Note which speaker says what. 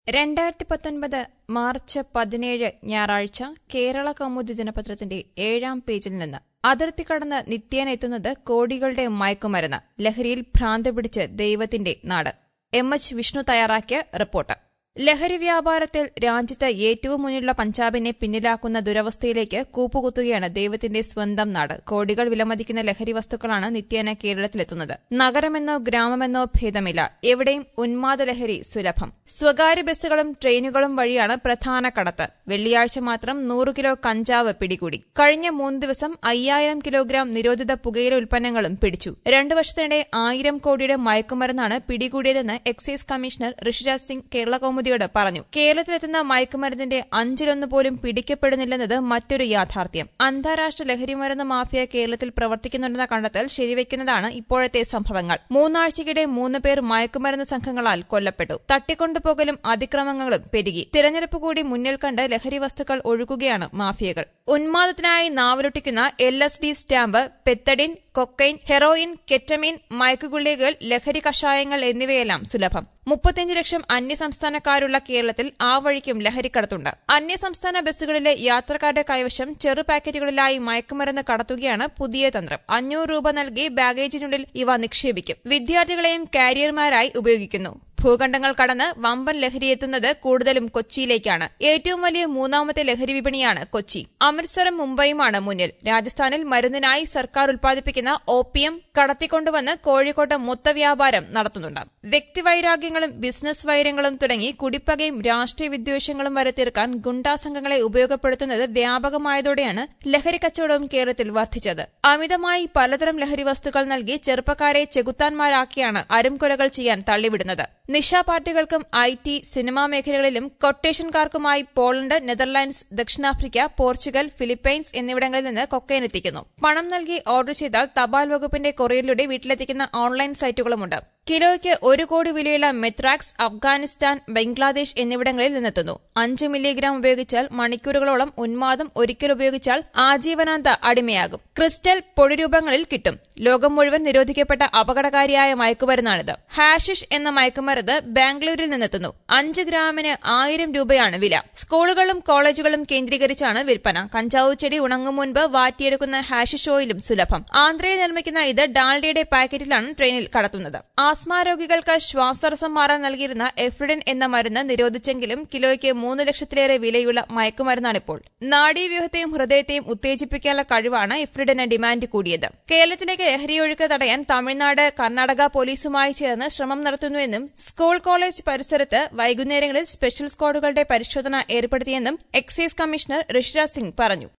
Speaker 1: രണ്ടായിരത്തി പത്തൊൻപത് മാർച്ച് പതിനേഴ് ഞായറാഴ്ച കേരള കൗമുദി ദിനപത്രത്തിന്റെ ഏഴാം പേജിൽ നിന്ന് അതിർത്തി കടന്ന് നിത്യേന എത്തുന്നത് കോടികളുടെ മയക്കുമരുന്ന് ലഹരിയിൽ ഭ്രാന്ത് പിടിച്ച് ദൈവത്തിന്റെ നാട് എം എച്ച് വിഷ്ണു തയ്യാറാക്കിയ റിപ്പോർട്ട് ലഹരി വ്യാപാരത്തിൽ രാജ്യത്ത് ഏറ്റവും മുന്നിലുള്ള പഞ്ചാബിനെ പിന്നിലാക്കുന്ന ദുരവസ്ഥയിലേക്ക് കൂപ്പുകുത്തുകയാണ് ദൈവത്തിന്റെ സ്വന്തം നാട് കോടികൾ വിലമതിക്കുന്ന ലഹരി വസ്തുക്കളാണ് നിത്യേന കേരളത്തിലെത്തുന്നത് നഗരമെന്നോ ഗ്രാമമെന്നോ ഭേദമില്ല എവിടെയും ഉന്മാദ ലഹരി സുലഭം സ്വകാര്യ ബസ്സുകളും ട്രെയിനുകളും വഴിയാണ് പ്രധാന കടത്ത് വെള്ളിയാഴ്ച മാത്രം നൂറ് കിലോ കഞ്ചാവ് പിടികൂടി കഴിഞ്ഞ മൂന്ന് ദിവസം അയ്യായിരം കിലോഗ്രാം നിരോധിത പുകയില ഉൽപ്പന്നങ്ങളും പിടിച്ചു രണ്ടു വർഷത്തിനിടെ ആയിരം കോടിയുടെ മയക്കുമരുന്നാണ് പിടികൂടിയതെന്ന് എക്സൈസ് കമ്മീഷണർ ഋഷിരാജ് സിംഗ് കേരള കൗമുദിയോട് പറഞ്ഞു കേരളത്തിലെത്തുന്ന മയക്കുമരുന്നിന്റെ അഞ്ചിലൊന്ന് പോലും പിടിക്കപ്പെടുന്നില്ലെന്നത് മറ്റൊരു യാഥാർത്ഥ്യം അന്താരാഷ്ട്ര ലഹരിമരുന്ന് മാഫിയ കേരളത്തിൽ പ്രവർത്തിക്കുന്നുണ്ടെന്ന കണ്ടെത്തൽ ശരിവയ്ക്കുന്നതാണ് ഇപ്പോഴത്തെ സംഭവങ്ങൾ മൂന്നാഴ്ചയ്ക്കിടെ മൂന്ന് പേർ മയക്കുമരുന്ന് സംഘങ്ങളാൽ കൊല്ലപ്പെട്ടു തട്ടിക്കൊണ്ടുപോകലും അതിക്രമങ്ങളും പെരുകി തിരഞ്ഞെടുപ്പ് കൂടി മുന്നിൽ കണ്ട് ലഹരി വസ്തുക്കൾ ഒഴുകുകയാണ് മാഫിയകൾ ഉന്മാദത്തിനായി നാവലൊട്ടിക്കുന്ന L S D stamp pethidine cocaine heroin ketamine മയക്കുഗുളികകൾ ലഹരി കഷായങ്ങൾ എന്നിവയെല്ലാം സുലഭം മുപ്പത്തിയഞ്ച് ലക്ഷം അന്യസംസ്ഥാനക്കാരുള്ള കേരളത്തിൽ ആ വഴിക്കും ലഹരിക്കടത്തുണ്ട് അന്യസംസ്ഥാന ബസ്സുകളിലെ യാത്രക്കാരുടെ കൈവശം ചെറു പാക്കറ്റുകളിലായി മയക്കുമരുന്ന് കടത്തുകയാണ് പുതിയ തന്ത്രം അഞ്ഞൂറ് രൂപ നൽകി ബാഗേജിനുള്ളിൽ ഇവ നിക്ഷേപിക്കും വിദ്യാർത്ഥികളെയും കാരിയർമാരായി ഉപയോഗിക്കുന്നു ഭൂഖണ്ഡങ്ങൾ കടന്ന് വമ്പൻ ലഹരി എത്തുന്നത് കൂടുതലും കൊച്ചിയിലേക്കാണ് ഏറ്റവും വലിയ മൂന്നാമത്തെ ലഹരി വിപണിയാണ് കൊച്ചി അമൃത്സറും മുംബൈയുമാണ് മുന്നിൽ രാജസ്ഥാനിൽ മരുന്നിനായി സർക്കാർ ഉൽപ്പാദിപ്പിക്കുന്ന ഓപ്പിയം കടത്തിക്കൊണ്ടുവന്ന് കോഴിക്കോട്ട് മൊത്തവ്യാപാരം നടത്തുന്നുണ്ട് വ്യക്തിവൈരാഗ്യങ്ങളും ബിസിനസ് വൈരങ്ങളും തുടങ്ങി കുടിപ്പകയും രാഷ്ട്രീയ വിദ്വേഷങ്ങളും വരെ തീർക്കാൻ ഗുണ്ടാ സംഘങ്ങളെ ഉപയോഗപ്പെടുത്തുന്നത് വ്യാപകമായതോടെയാണ് ലഹരി കച്ചവടവും കേരളത്തിൽ വർദ്ധിച്ചത് അമിതമായി പലതരം ലഹരി വസ്തുക്കൾ നൽകി ചെറുപ്പക്കാരെ ചെകുത്താന്മാരാക്കിയാണ് അരുംകൊലകൾ ചെയ്യാൻ തള്ളിവിടുന്നത് നിശാ പാർട്ടികൾക്കും ഐ ടി സിനിമാ മേഖലകളിലും കൊട്ടേഷൻകാർക്കുമായി പോളണ്ട് നെതർലാൻഡ്സ് ദക്ഷിണാഫ്രിക്ക പോർച്ചുഗൽ ഫിലിപ്പൈൻസ് എന്നിവിടങ്ങളിൽ നിന്ന് കൊക്കൈൻ എത്തിക്കുന്നു പണം നൽകി ഓർഡർ ചെയ്താൽ തപാൽ വകുപ്പിന്റെ കൊറിയറിലൂടെ വീട്ടിലെത്തിക്കുന്ന ഓൺലൈൻ സൈറ്റുകളുമുണ്ട് കിലോയ്ക്ക് ഒരു കോടി വിലയുള്ള മെത്രാക്സ് അഫ്ഗാനിസ്ഥാൻ ബംഗ്ലാദേശ് എന്നിവിടങ്ങളിൽ നിന്നെത്തുന്നു അഞ്ച് മില്ലിഗ്രാം ഉപയോഗിച്ചാൽ മണിക്കൂറുകളോളം ഉന്മാദം ഒരിക്കൽ ഉപയോഗിച്ചാൽ ആജീവനാന്ത അടിമയാകും ക്രിസ്റ്റൽ പൊടിരൂപങ്ങളിൽ കിട്ടും ലോകം മുഴുവൻ നിരോധിക്കപ്പെട്ട അപകടകാരിയായ മയക്കുമരുന്നാണിത് ഹാഷിഷ് എന്ന മയക്കുമരുന്ന് ബാംഗ്ലൂരിൽ നിന്നെത്തുന്നു അഞ്ച് ഗ്രാമിന് ആയിരം രൂപയാണ് വില സ്കൂളുകളും കോളേജുകളും കേന്ദ്രീകരിച്ചാണ് വിൽപ്പന കഞ്ചാവ് ചെടി ഉണങ്ങും മുൻപ് വാറ്റിയെടുക്കുന്ന ഹാഷിഷ് ഓയിലും സുലഭം ആന്ധ്രയിൽ നിർമ്മിക്കുന്ന ഇത് ഡാൽഡിയുടെ പാക്കറ്റിലാണ് ട്രെയിനിൽ കടത്തുന്നത് ആസ്മ രോഗികൾക്ക് ശ്വാസതടസ്സം മാറാൻ നൽകിയിരുന്ന എഫ്രിഡിൻ എന്ന മരുന്ന് നിരോധിച്ചെങ്കിലും കിലോയ്ക്ക് മൂന്ന് ലക്ഷത്തിലേറെ വിലയുള്ള മയക്കുമരുന്നാണിപ്പോൾ നാഡീവ്യൂഹത്തെയും ഹൃദയത്തെയും ഉത്തേജിപ്പിക്കാനുള്ള കഴിവാണ് എഫ്രിഡിന് ഡിമാൻഡ് കൂടിയത് കേരളത്തിലേക്ക് ലഹരിയൊഴുക്ക് തടയാൻ തമിഴ്നാട് കർണാടക പോലീസുമായി ചേർന്ന് ശ്രമം നടത്തുന്നുവെന്നും സ്കൂൾ കോളേജ് പരിസരത്ത് വൈകുന്നേരങ്ങളിൽ സ്പെഷ്യൽ സ്ക്വാഡുകളുടെ പരിശോധന ഏർപ്പെടുത്തിയെന്നും എക്സൈസ് കമ്മീഷണർ ഋഷിരാജ് സിംഗ് പറഞ്ഞു